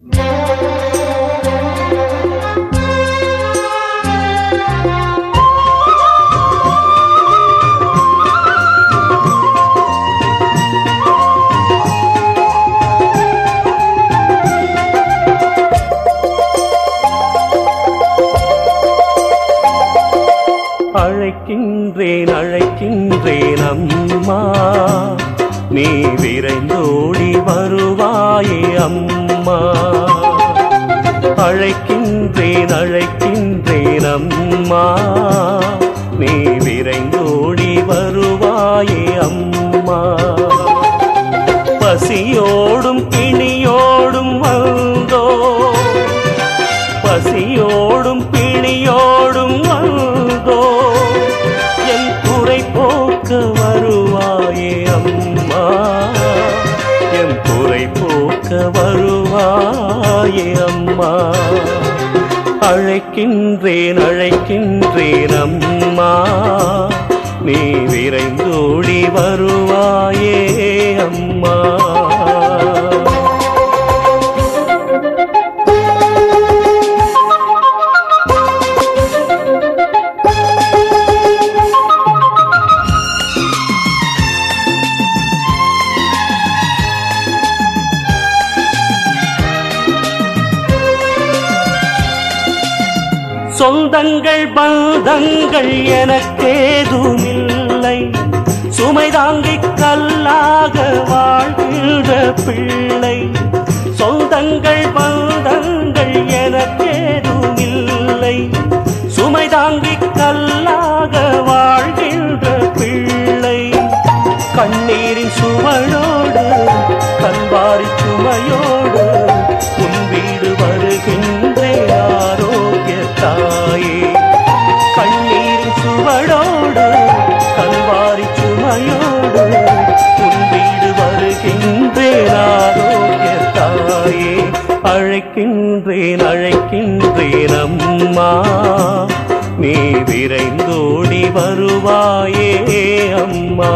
அழைக்கின்றேன் அழைக்கின்றேன் அம்மா நீ விரைந்தோடி வருவாயே அம்மா அழைக்கின்றேன் அழைக்கின்றேன் அம்மா நீ விரைந்தோடி வருவாயே அம்மா பசியோடும் பிணியோடும் வந்தோ பசியோடும் பிணியோடும் வந்தோ என் குறை போக்க வருவாயே அம்மா என் குறை போக்க வருவாயே அம்மா அழைக்கின்றேன் அழைக்கின்றேன் அம்மா நீ விரைந்தோடி வருவாயே அம்மா சொந்தங்கள் பந்தங்கள் எனக்கேதுமில்லை சுமை தாங்கிக் கல்லாக வாழ்கின்ற பிள்ளை சொந்தங்கள் பந்தங்கள் எனக்கேதுமில்லை சுமை தாங்கிக் கல்லாக வாழ்கின்ற பிள்ளை கண்ணீரின் சுவழோடு கல்வாரி சுமையோடு உன் வீடு வருகின்றே ஆரோக்கிய தாயே கண்ணீரின் சுவடோடு கல்வாரி சுமையோடு உன் வீடு வருகின்றேன் ஆரோக்கிய தாயே அழைக்கின்றேன் அழைக்கின்றேன் அம்மா நீ விரைந்தோடி வருவாயே அம்மா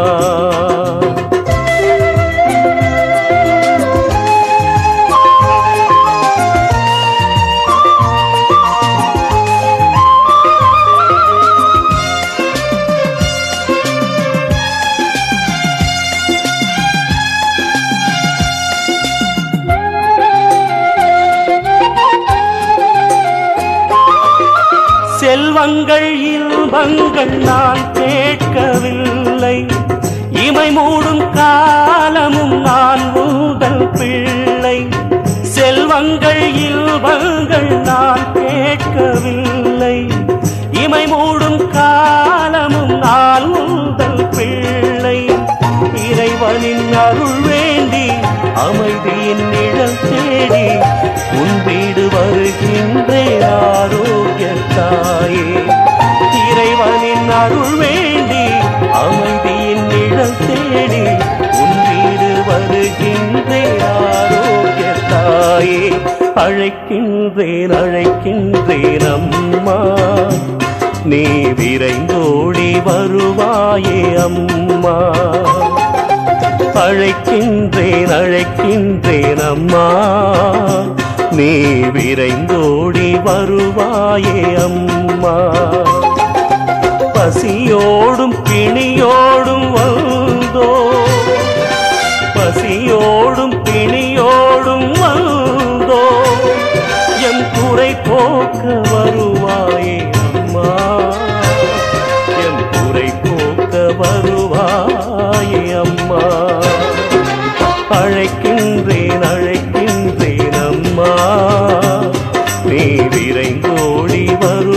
செல்வங்கள் இன்பங்கள் நான் கேட்கவில்லை இமை மூடும் காலமும் நான் உங்கள் பிள்ளை செல்வங்கள் இன்பங்கள் நான் கேட்கவில்லை இமை மூடும் காலமும் நான் உங்கள் பிள்ளை இறைவனின் அருள் வேண்டி அமைதியின் நிழல் தேடி உன் வீடு வருகின்றேன் ஆரோக்கிய தாயே இறைவனின் அருள் வேண்டி அமைதியின் நிழல் தேடி உன் வீடு வருகின்றேன் ஆரோக்கிய தாயே அழைக்கின்றேன் அழைக்கின்றேன் அம்மா நீ விரைந்தோடி வருவாயே அம்மா அழைக்கின்றேன் அழைக்கின்றேன் அம்மா நீ விரைந்தோடி வருவாயே அம்மா பசியோடும் பிணியோடும் வந்தோ பசியோடும் பிணியோடும் வந்தோ என் குறை போக்க வருவாயே அம்மா என் குறை போக்க வருவாயே அம்மா அழைக்கின்றேன் அழைக்கின்றேன் அம்மா நீ விரைந்தோடி வரு